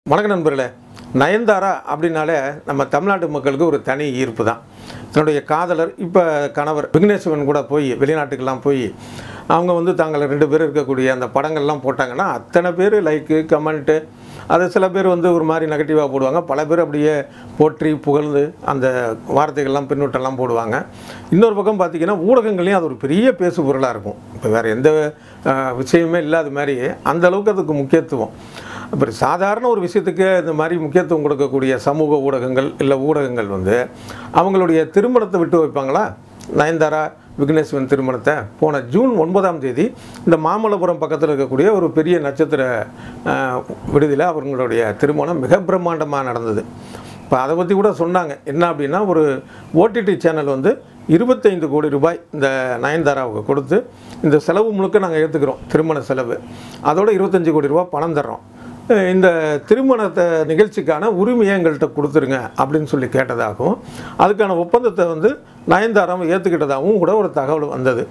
வணக்கம் நண்பர்களே நயன்தாரா அப்படின்னாலே நம்ம தமிழ்நாட்டு மக்களுக்கு ஒரு தனி ஈர்ப்பு தான் தன்னுடைய காதலர் இப்போ கணவர் விக்னேஸ்வரன் கூட போய் வெளிநாட்டுக்கெல்லாம் போய் அவங்க வந்து தாங்கள் ரெண்டு பேரும் இருக்கக்கூடிய அந்த படங்கள்லாம் போட்டாங்கன்னா அத்தனை பேர் லைக்கு கமெண்ட்டு அது சில பேர் வந்து ஒரு மாதிரி நெகட்டிவாக போடுவாங்க பல பேர் அப்படியே போற்றி புகழ்ந்து அந்த வார்த்தைகள்லாம் பின்னூட்டெல்லாம் போடுவாங்க இன்னொரு பக்கம் பார்த்தீங்கன்னா ஊடகங்களையும் அது ஒரு பெரிய பேசு பொருளாக இருக்கும் இப்போ வேறு எந்த அஹ், விஷயமே இல்லாத மாதிரி அந்த அளவுக்கு அதுக்கு முக்கியத்துவம் அப்புறம் சாதாரண ஒரு விஷயத்துக்கு இந்த மாதிரி முக்கியத்துவம் கொடுக்கக்கூடிய சமூக ஊடகங்கள் இல்லை ஊடகங்கள் வந்து அவங்களுடைய திருமணத்தை விட்டு வைப்பாங்களா நயன்தாரா விக்னேஸ்வரன் திருமணத்தை போன ஜூன் ஒன்பதாம் தேதி இந்த மாமல்லபுரம் பக்கத்தில் இருக்கக்கூடிய ஒரு பெரிய நட்சத்திர அஹ், விடுதியில் அவங்களுடைய திருமணம் மிக பிரம்மாண்டமாக நடந்தது இப்போ அதை பற்றி கூட சொன்னாங்க என்ன அப்படின்னா ஒரு ஓடிடி சேனல் வந்து இருபத்தைந்து கோடி ரூபாய் இந்த நயன்தாராவுக்கு கொடுத்து இந்த செலவு முழுக்க நாங்கள் ஏற்றுக்கிறோம் திருமண செலவு அதோட இருபத்தஞ்சு கோடி ரூபாய் பணம் தர்றோம் அஹ் இந்த திருமணத்தை நிகழ்ச்சிக்கான உரிமையை எங்கள்கிட்ட கொடுத்துருங்க அப்படின்னு சொல்லி கேட்டதாகவும் அதுக்கான ஒப்பந்தத்தை வந்து நயன்தாராவும் ஏற்றுக்கிட்டதாகவும் கூட ஒரு தகவல் வந்தது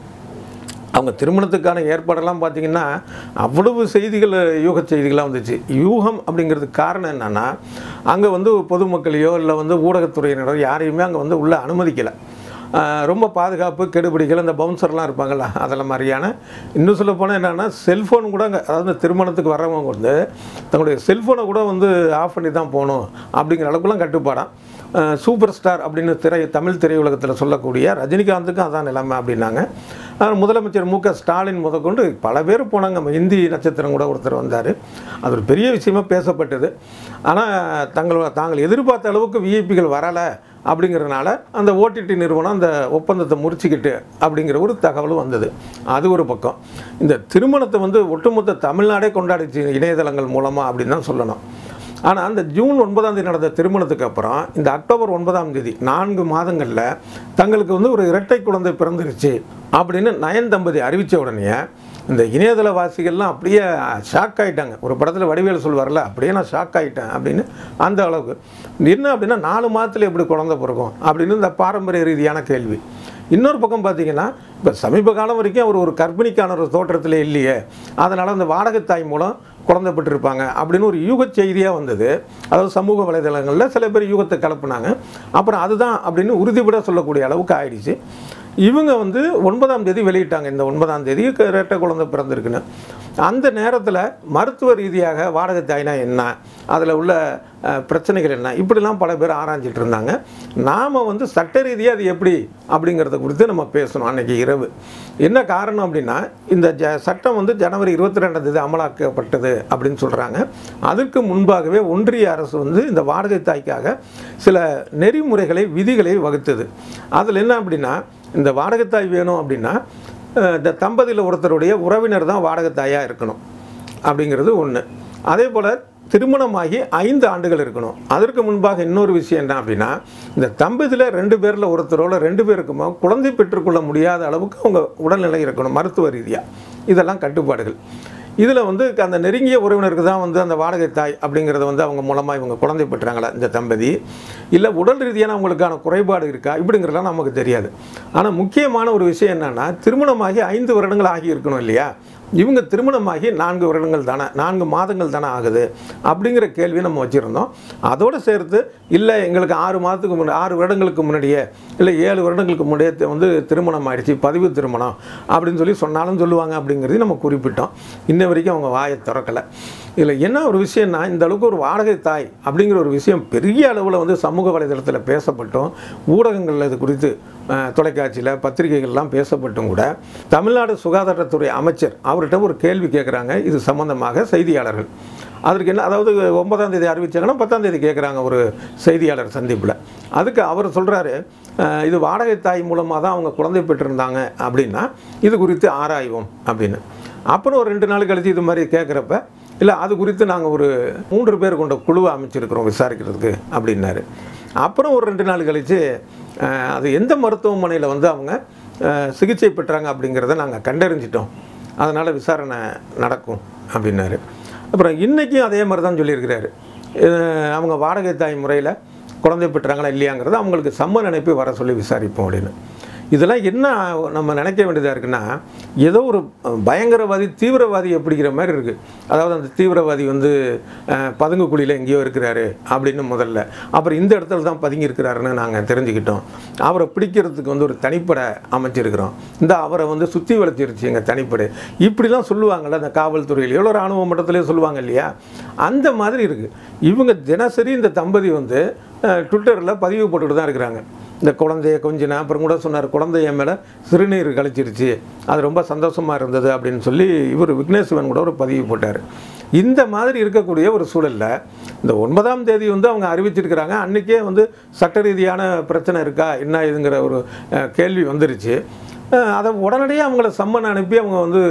அவங்க திருமணத்துக்கான ஏற்பாடெல்லாம் பார்த்தீங்கன்னா அவ்வளவு செய்திகள் யூக செய்திகளாக வந்துச்சு யூகம் அப்படிங்கிறதுக்கு காரணம் என்னென்னா அங்கே வந்து பொதுமக்களையோ இல்லை வந்து ஊடகத்துறையினரோ யாரையுமே அங்கே வந்து உள்ளே அனுமதிக்கலை ஆஹ் ரொம்ப பாதுகாப்பு கெடுபிடிகள் இந்த பவுன்சர்லாம் இருப்பாங்கள்ல அதெல்லாம் மாதிரியான இன்னும் சொல்ல போனால் என்னென்னா செல்ஃபோன் கூட அங்கே அதாவது இந்த திருமணத்துக்கு வர்றவங்க வந்து தங்களுடைய செல்ஃபோனை கூட வந்து ஆஃப் பண்ணி தான் போகணும் அப்படிங்கிற அளவுக்குலாம் கட்டுப்பாடாம் ஆஹ் சூப்பர் ஸ்டார் அப்படின்னு திரை தமிழ் திரையுலகத்தில் சொல்லக்கூடிய ரஜினிகாந்துக்கும் அதான் நிலைமை அப்படின்னாங்க ஆஹ் முதலமைச்சர் மு க ஸ்டாலின் முதற்கொண்டு பல பேர் போனாங்க நம்ம இந்தி நட்சத்திரம் கூட ஒருத்தர் வந்தார் அது ஒரு பெரிய விஷயமா பேசப்பட்டது ஆனால் தங்கள் தாங்கள் எதிர்பார்த்த அளவுக்கு விஐபிகள் வரலை அப்படிங்கிறதுனால அந்த ஓடிடி நிறுவனம் அந்த ஒப்பந்தத்தை முறிச்சுக்கிட்டு அப்படிங்கிற ஒரு தகவலும் வந்தது அது ஒரு பக்கம் இந்த திருமணத்தை வந்து ஒட்டுமொத்த தமிழ்நாடே கொண்டாடிச்சு இணையதளங்கள் மூலமாக அப்படின்னு தான் சொல்லணும் ஆனால் அந்த ஜூன் ஒன்பதாம் தேதி நடந்த திருமணத்துக்கு அப்புறம் இந்த அக்டோபர் ஒன்பதாம் தேதி நான்கு மாதங்களில் தங்களுக்கு வந்து ஒரு இரட்டை குழந்தை பிறந்துருச்சு அப்படின்னு நயன் தம்பதி அறிவித்த உடனே இந்த இணையதள வாசிகள்லாம் அப்படியே ஷாக் ஆகிட்டாங்க ஒரு படத்தில் வடிவேல் சொல்வார்ல அப்படியே நான் ஷாக் ஆகிட்டேன் அப்படின்னு அந்த அளவுக்கு என்ன அப்படின்னா நாலு மாதத்தில் எப்படி குழந்தை பிறக்கும் அப்படின்னு இந்த பாரம்பரிய ரீதியான கேள்வி இன்னொரு பக்கம் பார்த்தீங்கன்னா இப்போ சமீப காலம் வரைக்கும் அவர் ஒரு கர்ப்பிணிக்கான ஒரு தோற்றத்தில் இல்லையே அதனால் அந்த வாடகை தாய் மூலம் குழந்தை பெற்றிருப்பாங்க அப்படின்னு ஒரு யூக செய்தியாக வந்தது அதாவது சமூக வலைதளங்களில் சில பேர் யூகத்தை கலப்புனாங்க அப்புறம் அதுதான் அப்படின்னு உறுதிபட சொல்லக்கூடிய அளவுக்கு ஆயிடுச்சு இவங்க வந்து ஒன்பதாம் தேதி வெளியிட்டாங்க இந்த ஒன்பதாம் தேதி க- ரெட்டை குழந்தை பிறந்திருக்குன்னு அந்த நேரத்தில் மருத்துவ ரீதியாக வாடகை தாய்னா என்ன அதில் உள்ள அஹ், பிரச்சனைகள் என்ன இப்படிலாம் பல பேர் ஆராய்ஞ்சிட்டு இருந்தாங்க நாம் வந்து சட்ட ரீதியாக அது எப்படி அப்படிங்கிறத குறித்து நம்ம பேசணும் அன்னைக்கு இரவு என்ன காரணம் அப்படின்னா இந்த ஜ சட்டம் வந்து ஜனவரி இருபத்தி ரெண்டாம் தேதி அமலாக்கப்பட்டது அப்படின்னு சொல்கிறாங்க அதற்கு முன்பாகவே ஒன்றிய அரசு வந்து இந்த வாடகை தாய்க்காக சில நெறிமுறைகளை விதிகளை வகுத்தது அதில் என்ன அப்படின்னா இந்த வாடகை தாய் வேணும் அப்படின்னா அஹ், இந்த தம்பதியில் ஒருத்தருடைய உறவினர் தான் வாடகை தாயாக இருக்கணும் அப்படிங்கிறது ஒன்று அதே போல் திருமணமாகி ஐந்து ஆண்டுகள் இருக்கணும் அதற்கு முன்பாக இன்னொரு விஷயம் என்ன அப்படின்னா இந்த தம்பதியில் ரெண்டு பேரில் ஒருத்தரோட ரெண்டு பேருக்குமோ குழந்தை பெற்றுக்கொள்ள முடியாத அளவுக்கு அவங்க உடல்நிலை இருக்கணும் மருத்துவ ரீதியாக இதெல்லாம் கட்டுப்பாடுகள் இதில் வந்து அந்த நெருங்கிய உறவினருக்கு தான் வந்து அந்த வாடகை தாய் அப்படிங்கிறத வந்து அவங்க மூலமாக இவங்க குழந்தை பெற்றாங்களா இந்த தம்பதி இல்லை உடல் ரீதியான அவங்களுக்கான குறைபாடு இருக்கா இப்படிங்கிறதெல்லாம் நமக்கு தெரியாது ஆனால் முக்கியமான ஒரு விஷயம் என்னென்னா திருமணமாகி ஐந்து வருடங்கள் ஆகி இருக்கணும் இல்லையா இவங்க திருமணமாகி நான்கு வருடங்கள் தானே நான்கு மாதங்கள் தானே ஆகுது அப்படிங்கிற கேள்வி நம்ம வச்சுருந்தோம் அதோடு சேர்த்து இல்லை எங்களுக்கு ஆறு மாதத்துக்கு முன்னாடி ஆறு வருடங்களுக்கு முன்னாடியே இல்லை ஏழு வருடங்களுக்கு முன்னாடியே தி- வந்து திருமணம் ஆயிடுச்சு பதிவு திருமணம் அப்படின்னு சொல்லி சொன்னாலும் சொல்லுவாங்க அப்படிங்கிறதையும் நம்ம குறிப்பிட்டோம் இன்ன வரைக்கும் அவங்க வாயை திறக்கலை இதில் என்ன ஒரு விஷயம்னா இந்த அளவுக்கு ஒரு வாடகை தாய் அப்படிங்கிற ஒரு விஷயம் பெரிய அளவில் வந்து சமூக வலைதளத்தில் பேசப்பட்டும் ஊடகங்களில் இது குறித்து அஹ், தொலைக்காட்சியில் பத்திரிகைகள்லாம் பேசப்பட்டும் கூட தமிழ்நாடு சுகாதாரத்துறை அமைச்சர் அவர்கிட்ட ஒரு கேள்வி கேட்குறாங்க இது சம்பந்தமாக செய்தியாளர்கள் அதற்கு என்ன அதாவது ஒன்பதாம் தேதி அறிவிச்சாங்கன்னா பத்தாம் தேதி கேட்குறாங்க ஒரு செய்தியாளர் சந்திப்பில் அதுக்கு அவர் சொல்கிறாரு இது வாடகை தாய் மூலமாக தான் அவங்க குழந்தை பெற்றிருந்தாங்க அப்படின்னா இது குறித்து ஆராய்வோம் அப்படின்னு அப்புறம் ஒரு ரெண்டு நாள் கழித்து இது மாதிரி கேட்குறப்ப இல்லை அது குறித்து நாங்கள் ஒரு மூன்று பேர் கொண்ட குழுவை அமைச்சிருக்கிறோம் விசாரிக்கிறதுக்கு அப்படின்னாரு அப்புறம் ஒரு ரெண்டு நாள் கழித்து அஹ், அது எந்த மருத்துவமனையில் வந்து அவங்க அஹ், சிகிச்சை பெற்றாங்க அப்படிங்கிறத நாங்கள் கண்டறிஞ்சிட்டோம் அதனால் விசாரணை நடக்கும் அப்படின்னாரு அப்புறம் இன்றைக்கும் அதே மாதிரி தான் சொல்லியிருக்கிறாரு அஹ், அவங்க வாடகை தாய் முறையில் குழந்தை பெற்றாங்களா இல்லையாங்கிறத அவங்களுக்கு சம்மன் அனுப்பி வர சொல்லி விசாரிப்போம் அப்படின்னு இதெல்லாம் என்ன நம்ம நினைக்க வேண்டியதாக இருக்குன்னா ஏதோ ஒரு பயங்கரவாதி தீவிரவாதி அப்படிங்கிற மாதிரி இருக்குது அதாவது அந்த தீவிரவாதி வந்து அஹ், பதுங்கு குழியில் எங்கேயோ இருக்கிறாரு அப்படின்னு முதல்ல அப்புறம் இந்த இடத்துல தான் பதுங்கி இருக்கிறாருன்னு நாங்கள் தெரிஞ்சுக்கிட்டோம் அவரை பிடிக்கிறதுக்கு வந்து ஒரு தனிப்படை அமைச்சிருக்கிறோம் இந்த அவரை வந்து சுற்றி வளைச்சிருச்சு எங்கள் தனிப்படை இப்படிலாம் சொல்லுவாங்கள்ல அந்த காவல்துறையில் எவ்வளோ ராணுவ மட்டத்திலே சொல்லுவாங்க இல்லையா அந்த மாதிரி இருக்குது இவங்க தினசரி இந்த தம்பதி வந்து ட்விட்டரில் பதிவு போட்டுட்டு தான் இருக்கிறாங்க இந்த குழந்தைய கொஞ்சினா அப்புறம் கூட சொன்னார் குழந்தைய மேலே சிறுநீர் கழிச்சிருச்சு அது ரொம்ப சந்தோஷமாக இருந்தது அப்படின்னு சொல்லி இவர் விக்னேஸ்வரன் கூட ஒரு பதிவு போட்டார் இந்த மாதிரி இருக்கக்கூடிய ஒரு சூழலில் இந்த ஒன்பதாம் தேதி வந்து அவங்க அறிவிச்சிருக்கிறாங்க அன்றைக்கே வந்து சட்ட ரீதியான பிரச்சனை இருக்கா என்ன இதுங்கிற ஒரு அஹ், கேள்வி வந்துருச்சு அஹ், அதை உடனடியாக அவங்கள சம்மன் அனுப்பி அவங்க வந்து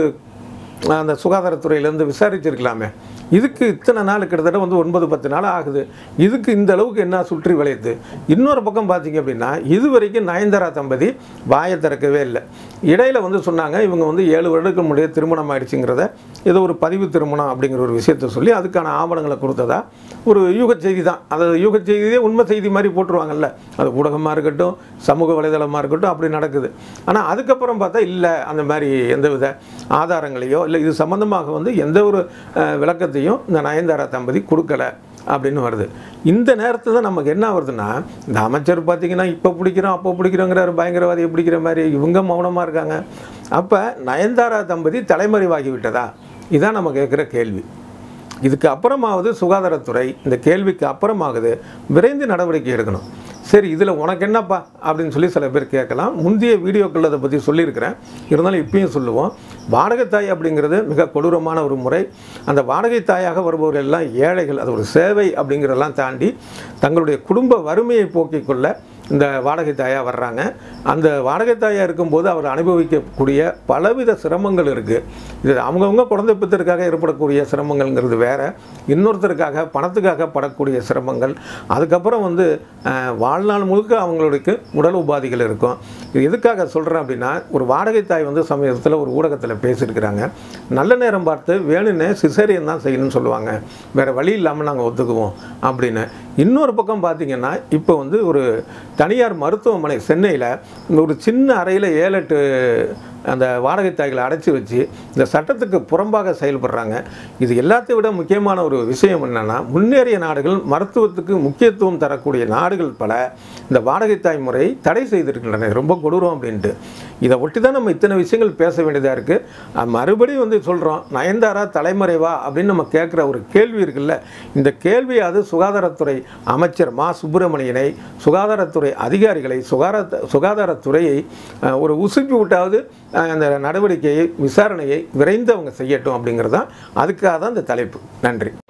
அந்த சுகாதாரத்துறையிலேருந்து விசாரிச்சிருக்கலாமே இதுக்கு இத்தனை நாள் கிட்டத்தட்ட வந்து ஒன்பது பத்து நாள் ஆகுது இதுக்கு இந்த அளவுக்கு என்ன சுற்றி வளையுது இன்னொரு பக்கம் பார்த்தீங்க அப்படின்னா இது வரைக்கும் நயன்தாரா தம்பதி வாயை திறக்கவே இல்லை இடையில வந்து சொன்னாங்க இவங்க வந்து ஏழு வருடத்துக்கு முன்னாடியே திருமணம் ஆயிடுச்சுங்கிறத ஏதோ ஒரு பதிவு திருமணம் அப்படிங்கிற ஒரு விஷயத்த சொல்லி அதுக்கான ஆவணங்களை கொடுத்ததா ஒரு யூக செய்தி தான் அது யூக செய்தியே உண்மை செய்தி மாதிரி போட்டுருவாங்கல்ல அது ஊடகமாக இருக்கட்டும் சமூக வலைதளமாக இருக்கட்டும் அப்படி நடக்குது ஆனால் அதுக்கப்புறம் பார்த்தா இல்லை அந்த மாதிரி எந்தவித ஆதாரங்களையோ இல்லை இது சம்மந்தமாக வந்து எந்த ஒரு அஹ், விளக்கத்தையும் இந்த நயன்தாரா தம்பதி கொடுக்கல அப்படின்னு வருது இந்த நேரத்தில் தான் நமக்கு என்ன வருதுன்னா இந்த அமைச்சர் பார்த்தீங்கன்னா இப்போ பிடிக்கிறோம் அப்போ பிடிக்கிறோங்கிறாரு பயங்கரவாதியை பிடிக்கிற மாதிரி இவங்க மௌனமாக இருக்காங்க அப்போ நயன்தாரா தம்பதி தலைமறைவாகி விட்டதா இதான் நம்ம கேட்குற கேள்வி இதுக்கு அப்புறமாவது சுகாதாரத்துறை இந்த கேள்விக்கு அப்புறமாகுது விரைந்து நடவடிக்கை எடுக்கணும் சரி இதில் உனக்கு என்னப்பா அப்படின்னு சொல்லி சில பேர் கேட்கலாம் முந்தைய வீடியோக்கள் அதை பற்றி சொல்லியிருக்கிறேன் இருந்தாலும் இப்பயும் சொல்லுவோம் வாடகை தாய் அப்படிங்கிறது மிக கொடூரமான ஒரு முறை அந்த வாடகை தாயாக வருபவர்கள் எல்லாம் ஏழைகள் அது ஒரு சேவை அப்படிங்கிறதெல்லாம் தாண்டி தங்களுடைய குடும்ப வறுமையை போக்கிக் கொள்ள இந்த வாடகை தாயாக வர்றாங்க அந்த வாடகை தாயாக இருக்கும்போது அவர் அனுபவிக்கக்கூடிய பலவித சிரமங்கள் இருக்குது இது அவங்கவுங்க குழந்தை பித்தருக்காக ஏற்படக்கூடிய சிரமங்கள்ங்கிறது வேற இன்னொருத்தருக்காக பணத்துக்காக படக்கூடிய சிரமங்கள் அதுக்கப்புறம் வந்து அஹ், வாழ்நாள் முழுக்க அவங்களுக்கு உடல் உபாதைகள் இருக்கும் இது எதுக்காக சொல்கிறேன் அப்படின்னா ஒரு வாடகை தாய் வந்து சமயத்தில் ஒரு ஊடகத்தில் பேசியிருக்கிறாங்க நல்ல நேரம் பார்த்து வேணும்னே சிசேரியன் தான் செய்யணும்னு சொல்லுவாங்க வேறு வழி இல்லாமல் நாங்கள் ஒத்துக்குவோம் அப்படின்னு இன்னொரு பக்கம் பார்த்தீங்கன்னா இப்போ வந்து ஒரு தனியார் மருத்துவமனை சென்னையில் இந்த ஒரு சின்ன அறையில் ஏழு எட்டு அந்த வாடகை தாய்களை அடைச்சி வச்சு இந்த சட்டத்துக்கு புறம்பாக செயல்படுறாங்க இது எல்லாத்தையும் விட முக்கியமான ஒரு விஷயம் என்னென்னா முன்னேறிய நாடுகள் மருத்துவத்துக்கு முக்கியத்துவம் தரக்கூடிய நாடுகள் பல இந்த வாடகை தாய் முறை தடை செய்திருக்கின்றன இது ரொம்ப கொடூரம் அப்படின்ட்டு இதை ஒட்டி தான் நம்ம இத்தனை விஷயங்கள் பேச வேண்டியதாக இருக்குது மறுபடியும் வந்து சொல்கிறோம் நயன்தாரா தலைமறைவா அப்படின்னு நம்ம கேட்குற ஒரு கேள்வி இருக்குல்ல இந்த கேள்வி அது சுகாதாரத்துறை அமைச்சர் மா சுப்பிரமணியனை சுகாதாரத்துறை அதிகாரிகளை சுகாதார சுகாதாரத்துறையை அஹ், ஒரு உசுப்பி விட்டாவது அஹ், அந்த நடவடிக்கையை விசாரணையை விரைந்து அவங்க செய்யட்டும் அப்படிங்கிறது தான் அதுக்காக தான் இந்த தலைப்பு நன்றி